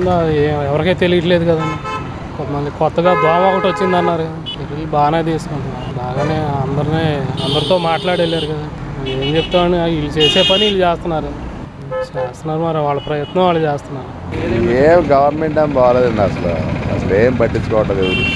ఏముందో అది ఏ- ఎవరికీ తెలియట్లేదు కదండి కొంతమంది కొత్తగా దోమ ఒకటి వచ్చింది అన్నారు చర్యలు బాగానే తీసుకుంటున్నారు బాగానే అందరినీ అందరితో మాట్లాడి వెళ్ళారు కదా ఏం చెప్తామని వీళ్ళు చేసే పని వీళ్ళు చేస్తున్నారు చేస్తున్నారు మరి వాళ్ళ ప్రయత్నం వాళ్ళు చేస్తున్నారు ఏం గవర్నమెంట్ ఏం బాగాలేదండి అసలు అసలు ఏం పట్టించుకోవట్లేదు ఎవరు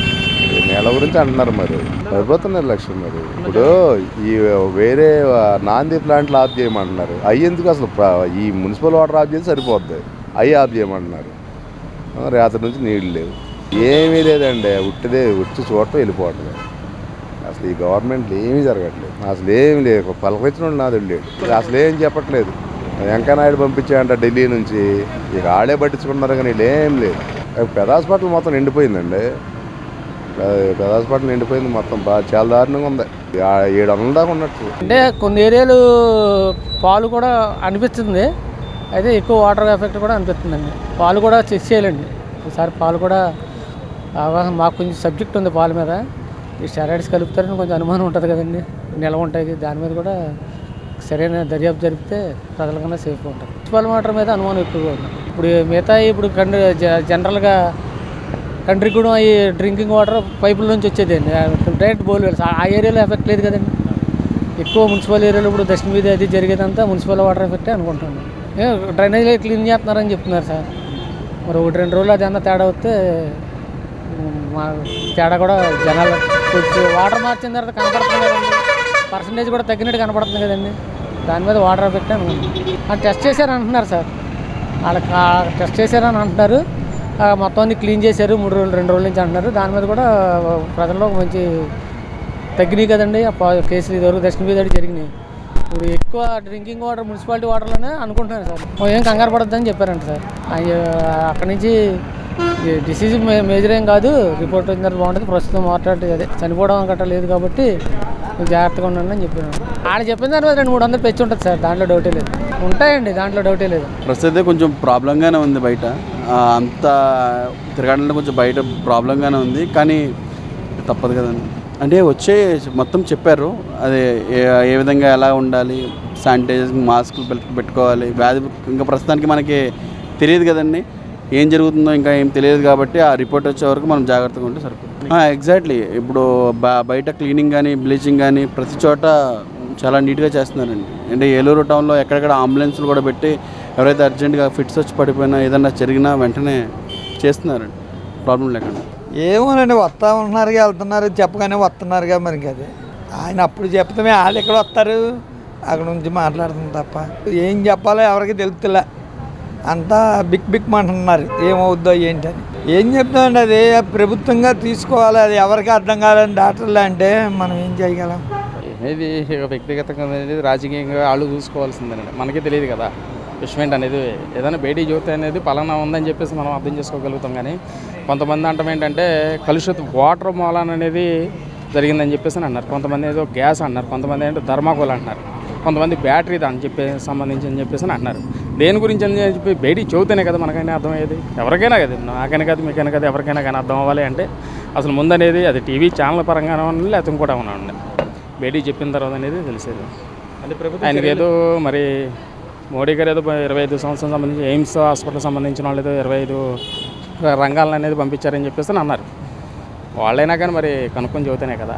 ఈ నెల గురించి అంటున్నారు మరి ప్రభుత్వ నిర్లక్ష్యం మరి ఇప్పుడు ఈ వేరే నాంది ప్లాంట్లు ఆఫ్ చేయమంటున్నారు అవి ఎందుకు అసలు ప్ర- ఈ మున్సిపల్ వాటర్ ఆఫ్ చేసి సరిపోద్ది అవి ఆఫ్ చేయమంటున్నారు ఆ, రాత్రి నుంచి నీళ్ళు లేవు ఏమీ లేదండి ఉట్టిదే వచ్చి చూడటం వెళ్ళిపోవట్లేదు అసలు ఈ గవర్నమెంట్లో ఏమీ జరగట్లేదు అసలు ఏమీ లేదు పలకరించిన నాది వెళ్ళాడు అసలు ఏం చెప్పట్లేదు వెంకయ్యనాయుడు పంపించాడంట ఢిల్లీ నుంచి ఇక ఆడే పట్టించుకున్నారు కానీ వీళ్ళు ఏం లేదు పెద్ద హాస్పిటల్ మొత్తం నిండిపోయిందండి పెద్ద- పెద్ద హాస్పిటల్ నిండిపోయింది మొత్తం బాగా చాలా దారుణంగా ఉంది ఆ ఏడు వందల దాకా ఉన్నట్టు అంటే కొన్ని ఏరియాలు పాలు కూడా అనిపిస్తుంది అయితే ఎక్కువ వాటర్ ఎఫెక్ట్ కూడా అనిపిస్తుందండి పాలు కూడా చెక్ చేయాలండి ఈసారి పాలు కూడా అవగాహన మాకు కొంచెం సబ్జెక్ట్ ఉంది పాల మీద ఈ స్టెరాయిడ్స్ కలుపుతారని కొంచెం అనుమానం ఉంటుంది కదండి నిల్వ ఉంటాయి దాని మీద కూడా సరైన దర్యాప్తు జరిపితే ప్రజలకన్నా సేఫ్గా ఉంటుంది మున్సిపల్ వాటర్ మీద అనుమానం ఎక్కువగా ఉంది ఇప్పుడు మిగతా ఇప్పుడు కండ్రి జ- జనరల్గా కంట్రీ కూడా ఈ డ్రింకింగ్ వాటర్ పైపుల నుంచి వచ్చేదండి డైరెక్ట్ బోల్ ఆ ఏరియాలో ఎఫెక్ట్ లేదు కదండి ఎక్కువ మున్సిపల్ ఏరియాలో ఇప్పుడు దక్షిణ మీద అది జరిగేదంతా మున్సిపల్ వాటర్ ఎఫెక్టే అనుకుంటున్నాను ఏ, డ్రైనేజ్ క్లీన్ చేస్తున్నారని చెప్తున్నారు సార్ మరి ఒకటి రెండు రోజులు అది అన్న తేడా వస్తే ఉమ్, మా తేడా కూడా జనాలు కొంచెం వాటర్ మార్చిన తర్వాత కనపడుతుంది కదండి పర్సంటేజ్ కూడా తగ్గినట్టు కనపడుతుంది కదండి దాని మీద వాటర్ ఎఫెక్ట్ అనుకుంటున్నాను టెస్ట్ చేశారని అంటున్నారు సార్ వాళ్ళకి టెస్ట్ చేశారని అంటున్నారు ఆ, మొత్తం అన్ని క్లీన్ చేశారు మూడు రోజులు రెండు రోజుల నుంచి అంటున్నారు దాని మీద కూడా ప్రజల్లో ఒక మంచి తగ్గినాయి కదండి ఆ పా- కేసులు ఇదివరకు దక్షిణ మీద జరిగినాయి ఇప్పుడు ఎక్కువ డ్రింకింగ్ వాటర్ మున్సిపాలిటీ వాటర్లోనే అనుకుంటున్నారు సార్ ఓ ఏం కంగారు పడద్దని చెప్పారంట సార్ అయ్య, అక్కడి నుంచి డిసీజ్ మేజర్ ఏం కాదు రిపోర్ట్ వచ్చిన తర్వాత బాగుంటుంది ప్రస్తుతం మాట్లాడి అదే చనిపోవడం గట్రా లేదు కాబట్టి మీరు జాగ్రత్తగా ఉండండి అని చెప్పాను వాళ్ళు చెప్పిన తర్వాత రెండు మూడు వందలు పెంచి ఉంటుంది సార్ దాంట్లో డౌటే లేదు ఉంటాయండి దాంట్లో డౌటే లేదు ప్రస్తుతం కొంచెం ప్రాబ్లంగానే ఉంది బయట ఆ, అంత తిరగాలంటే కొంచెం బయట ప్రాబ్లంగానే ఉంది కానీ తప్పదు కదండి అంటే వచ్చే మొత్తం చెప్పారు అదే ఏ ఏ విధంగా ఎలా ఉండాలి శానిటైజర్ మాస్కులు పెట్టు- పెట్టుకోవాలి వ్యాధి ఇంకా ప్రస్తుతానికి మనకి తెలియదు కదండి ఏం జరుగుతుందో ఇంకా ఏం తెలియదు కాబట్టి ఆ రిపోర్ట్ వచ్చే వరకు మనం జాగ్రత్తగా ఉంటే సరిపోతుంది ఎగ్జాక్ట్లీ ఇప్పుడు బ- బయట క్లీనింగ్ కానీ బ్లీచింగ్ కానీ ప్రతి చోట చాలా నీట్గా చేస్తున్నారండి అంటే ఏలూరు టౌన్లో ఎక్కడెక్కడ అంబులెన్స్లు కూడా పెట్టి ఎవరైతే అర్జెంటుగా ఫిట్స్ వచ్చి పడిపోయినా ఏదన్నా జరిగినా వెంటనే చేస్తున్నారండి ప్రాబ్లం లేకుండా ఏమోనండి వస్తా ఉంటున్నారుగా వెళ్తున్నారు చెప్పగానే వస్తున్నారుగా మరి ఇంకా అది ఆయన అప్పుడు చెప్తామే వాళ్ళు ఎక్కడ వస్తారు అక్కడ నుంచి మాట్లాడుతుంది తప్ప ఏం చెప్పాలో ఎవరికి తెలుస్తులే అంతా బిక్ బిక్ అంటున్నారు ఏమవుద్దో ఏంటని ఏం చెప్తామండి అది ప్రభుత్వంగా తీసుకోవాలి అది ఎవరికి అర్థం కాదని డాక్టర్లు అంటే మనం ఏం చేయగలం అనేది ఇక వ్యక్తిగతంగా అనేది రాజకీయంగా వాళ్ళు చూసుకోవాల్సిందేనండి మనకి తెలియదు కదా విషయం అనేది ఏదైనా బయటికి జ్యోతి అనేది పలానా ఉందని చెప్పేసి మనం అర్థం చేసుకోగలుగుతాం కానీ కొంతమంది అంటాం ఏంటంటే కలుషిత వాటర్ మూలాన అనేది జరిగిందని చెప్పేసి అని అన్నారు కొంతమంది ఏదో గ్యాస్ అన్నారు కొంతమంది ఏంటో ధర్మాకోల్ అంటున్నారు కొంతమంది బ్యాటరీ అని చెప్పి సంబంధించి అని చెప్పేసి అని అంటున్నారు దేని గురించి అని చెప్పి బయటికి చెబితేనే కదా మనకైనా అర్థమయ్యేది ఎవరికైనా కదా నాకైనా కదా మీకైనా కదా ఎవరికైనా కానీ అర్థం అవ్వాలి అంటే అసలు ముందనేది అది టీవీ ఛానల్ పరంగానే ఉండాలి లేకపోతే ఇంకోటి ఏమైనా ఉండాలి బయటికి చెప్పిన తర్వాత అనేది తెలిసేది ఆయనకి ఏదో మరి మోడీ గారు ఏదో ఇరవై ఐదు సంవత్సరం సంబంధించి ఎయిమ్స్ హాస్పిటల్ సంబంధించిన వాళ్ళు ఏదో ఇరవై ఐదు రంగాలను అనేది పంపించారని చెప్పేసి అని అన్నారు వాళ్ళైనా కానీ మరి కనుక్కొని చెబుతేనే కదా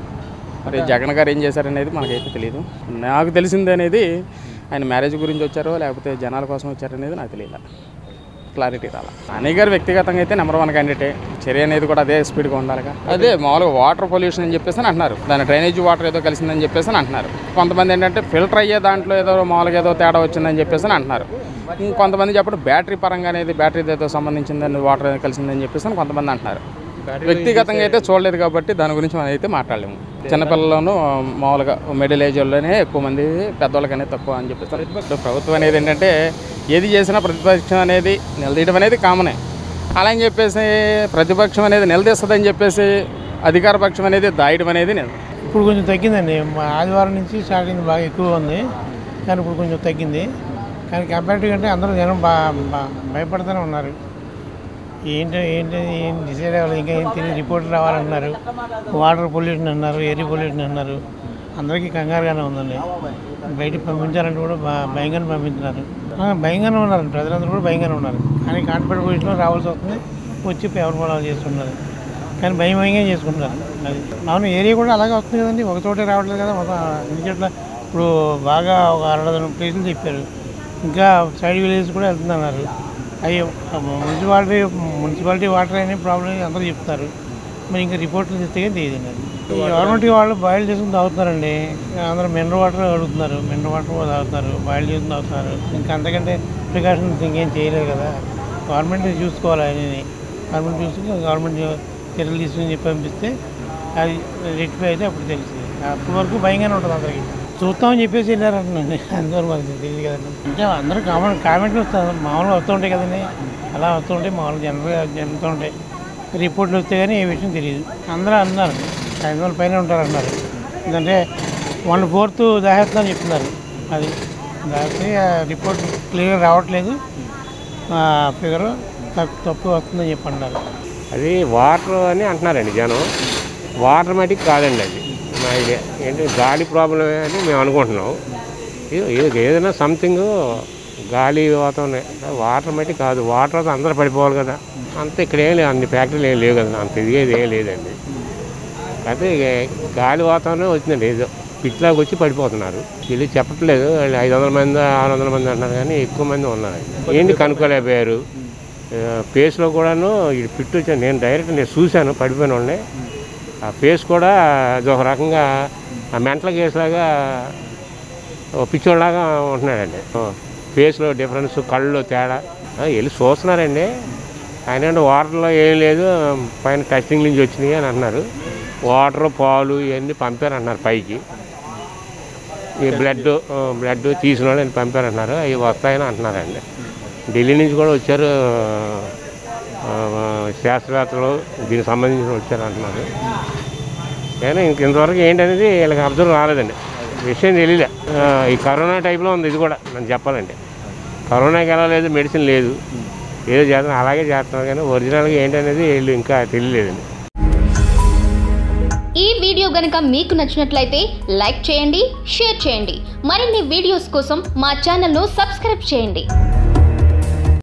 మరి జగన్ గారు ఏం చేశారనేది మనకైతే తెలియదు నాకు తెలిసింది అనేది ఆయన మ్యారేజ్ గురించి వచ్చారో లేకపోతే జనాల కోసం వచ్చారనేది నాకు తెలియదు క్లారిటీ రాలా నాని గారు వ్యక్తిగతంగా అయితే నెంబర్ వన్ క్యాండిడేటే చర్య అనేది కూడా అదే స్పీడ్గా ఉండాలిగా అదే మామూలుగా వాటర్ పొల్యూషన్ అని చెప్పేసి అని అంటున్నారు దాని డ్రైనేజ్ వాటర్ ఏదో కలిసిందని చెప్పేసి అని అంటున్నారు కొంతమంది ఏంటంటే ఫిల్టర్ అయ్యే దాంట్లో ఏదో మామూలుగా ఏదో తేడా వచ్చిందని చెప్పేసి అని అంటున్నారు ఇంకొంతమంది చెప్పడం బ్యాటరీ పరంగా అనేది బ్యాటరీ ఏదో సంబంధించిందని వాటర్ కలిసిందని చెప్పేసి అని కొంతమంది అంటున్నారు వ్యక్తిగతంగా అయితే చూడలేదు కాబట్టి దాని గురించి మనం అయితే మాట్లాడలేము చిన్నపిల్లల్లోనూ మామూలుగా మిడిల్ ఏజ్లోనే ఎక్కువ మంది పెద్దవాళ్ళకి అనేది తక్కువ అని చెప్పేసి ఇప్పుడు ప్రభుత్వం అనేది ఏంటంటే ఏది చేసినా ప్రతిపక్షం అనేది నిలదీయడం అనేది కామనే అలా అని చెప్పేసి ప్రతిపక్షం అనేది నిలదీస్తుందని చెప్పేసి అధికార పక్షం అనేది దాయడం అనేది నిజం ఇప్పుడు కొంచెం తగ్గిందండి మా ఆదివారం నుంచి స్టార్ట్ అయింది బాగా ఎక్కువ ఉంది కానీ ఇప్పుడు కొంచెం తగ్గింది కానీ కంపారిటివ్ అంటే అందరూ జనం బా బా- భయపడుతూనే ఉన్నారు ఏంటి ఏంటి ఏం డిసైడ్ అవ్వాలి ఇంకా ఏం తెలియదు రిపోర్ట్ రావాలన్నారు వాటర్ పొల్యూషన్ అన్నారు ఎయిర్ పొల్యూషన్ అన్నారు అందరికీ కంగారుగానే ఉందండి బయటికి పంపించాలంటే కూడా బా భయంగానే పంపించినారు ఆ, భయంగానే ఉన్నారు ప్రజలందరూ కూడా భయంగానే ఉన్నారు కానీ కాన్ఫిడెంట్ పొజిషన్లో రావాల్సి వస్తుంది వచ్చి ఎవరి పొలాలు చేస్తున్నారు కానీ భయం భయంగా చేసుకుంటున్నారు అది అవును ఏరియా కూడా అలాగే వస్తుంది కదండి ఒక చోటే రావట్లేదు కదా మొత్తం అన్ని చోట్ల ఇప్పుడు బాగా ఒక అరడదన ప్లేసులు చెప్పారు ఇంకా సైడ్ విలేజెస్ కూడా వెళ్తున్నారు అవి మున్సిపాలిటీ మున్సిపాలిటీ వాటర్ అనే ప్రాబ్లం అందరూ చెప్తారు మరి ఇంకా రిపోర్ట్లు తెస్తే కానీ తెలియదండి అది గవర్నమెంట్ వాళ్ళు బాయిల్ చేసుకుని తాగుతున్నారండి అందరూ మినరల్ వాటర్ అడుగుతున్నారు మినరల్ వాటర్ కూడా తాగుతున్నారు బాయిల్ చేసుకుని తాగుతున్నారు ఇంకా అంతకంటే ప్రికాషన్స్ ఇంకేం చేయలేదు కదా గవర్నమెంట్ చూసుకోవాలి అని గవర్నమెంట్ చూసుకుని గవర్నమెంట్ చర్యలు తీసుకుని చెప్పి పంపిస్తే అది రెక్టిఫై అయితే అప్పుడు తెలుస్తుంది అప్పటి వరకు భయంగానే ఉంటుంది అందరికీ చూస్తామని చెప్పేసి వెళ్ళారంటున్నాండి అందువరకు మాకు తెలియదు కదండి అంటే అందరూ కామెంట్ కామెంట్లు వస్తారు మామూలుగా వస్తూ ఉంటాయి కదండి అలా వస్తూ ఉంటాయి మామూలుగా జనరల్గా జరుగుతూ ఉంటాయి రిపోర్ట్లు వస్తే కానీ ఏ విషయం తెలియదు అందరూ అన్నారు ఐదు వందల పైన ఉంటారన్నారు ఎందుకంటే వన్ ఫోర్త్ దాహేస్తుందని చెప్తున్నారు అది దానికి రిపోర్ట్ క్లియర్గా రావట్లేదు ఫిగర్ తప్పు తప్పు వస్తుందని చెప్పి అన్నారు అది వాటర్ అని అంటున్నారండి జనం వాటర్ మటుకు కాదండి అది మా ఐడియా ఏంటి గాలి ప్రాబ్లమే అని మేము అనుకుంటున్నాం ఏ- ఏ- ఏదైనా సంథింగ్ గాలి వాతావరణం వాటర్ మటుకు కాదు వాటర్ అయితే అందరూ పడిపోవాలి కదా అంత ఇక్కడ ఏం లేదు అన్ని ఫ్యాక్టరీలు ఏం లేవు కదా అంత ఇదిగేది ఏం లేదండి అయితే ఇక గాలి వాతావరణం వచ్చిందండి ఏదో పిట్లాకి వచ్చి పడిపోతున్నారు వీళ్ళు చెప్పట్లేదు వాళ్ళు ఐదు వందల మంది ఆరు వందల మంది అంటున్నారు కానీ ఎక్కువ మంది ఉన్నారు ఏంటి కనుక్కోలేకపోయారు ఫేస్లో కూడాను ఈ పిట్ వచ్చాను నేను డైరెక్ట్ నేను చూశాను పడిపోయిన వాళ్ళని ఆ ఫేస్ కూడా అది ఒక రకంగా ఆ మెంటల్ కేసులాగా ఓ పిచ్చోళ్ళలాగా ఉంటున్నాడండి ఫేస్లో డిఫరెన్స్ కళ్ళు తేడా ఆ, వెళ్ళి చూస్తున్నారండి ఆయన వాటర్లో ఏం లేదు పైన టెస్టింగ్ నుంచి వచ్చినాయి అని అంటున్నారు వాటర్ పాలు ఇవన్నీ పంపారంటున్నారు పైకి ఈ బ్లడ్ బ్లడ్ తీసిన వాళ్ళని పంపారంటున్నారు అవి వస్తాయని అంటున్నారండి ఢిల్లీ నుంచి కూడా వచ్చారు ఆ, శాస్త్రవేత్తలు దీనికి సంబంధించిన వచ్చారు అంటున్నారు కానీ ఇంక ఇంతవరకు ఏంటనేది వీళ్ళకి అబ్జర్వ్ రాలేదండి విషయం తెలియలే ఆ, ఈ కరోనా టైప్లో ఉంది ఇది కూడా నన్ను చెప్పాలంటే కరోనాకి ఎలా లేదు మెడిసిన్ లేదు ఏదో చేస్తున్నారు అలాగే చేస్తున్నారు కానీ ఒరిజినల్గా ఏంటనేది వీళ్ళు ఇంకా తెలియలేదండి ఈ వీడియో గనుక మీకు నచ్చినట్లయితే లైక్ చేయండి షేర్ చేయండి మరిన్ని వీడియోస్ కోసం మా ఛానల్ను సబ్స్క్రైబ్ చేయండి